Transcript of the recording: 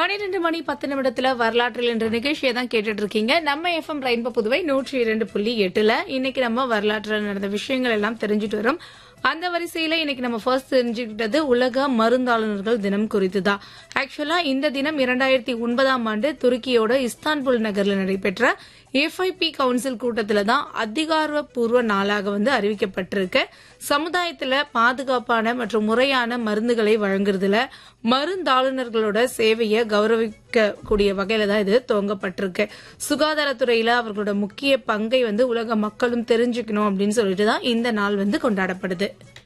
பனிரெண்டு மணி பத்து நிமிடத்துல வரலாற்றில் என்ற நிகழ்ச்சியை தான் கேட்டுட்டு இருக்கீங்க நம்ம எஃப்எம் ரெயின்போ புதுவை நூற்றி இரண்டு புள்ளி எட்டுல இன்னைக்கு நம்ம வரலாற்றில் நடந்த விஷயங்கள் எல்லாம் தெரிஞ்சுட்டு வரோம் அந்த வரிசையில இன்னைக்கு நம்ம ஃபர்ஸ்ட் தெரிஞ்சுக்கிட்டது உலக மருந்தாளுநர்கள் தினம் குறித்து தான் ஆக்சுவலா இந்த தினம் இரண்டாயிரத்தி ஒன்பதாம் ஆண்டு துருக்கியோட இஸ்தான்புல் நகர்ல நடைபெற்ற எஃப்ஐபி கவுன்சில் கூட்டத்துல தான் அதிகாரப்பூர்வ நாளாக வந்து அறிவிக்கப்பட்டிருக்கு சமுதாயத்துல பாதுகாப்பான மற்றும் முறையான மருந்துகளை வழங்குறதுல மருந்தாளுநர்களோட சேவையை கௌரவிக்க கூடிய வகையில தான் இது துவங்கப்பட்டிருக்கு சுகாதாரத்துறையில அவர்களோட முக்கிய பங்கை வந்து உலக மக்களும் தெரிஞ்சுக்கணும் அப்படின்னு சொல்லிட்டு தான் இந்த நாள் வந்து கொண்டாடப்படுது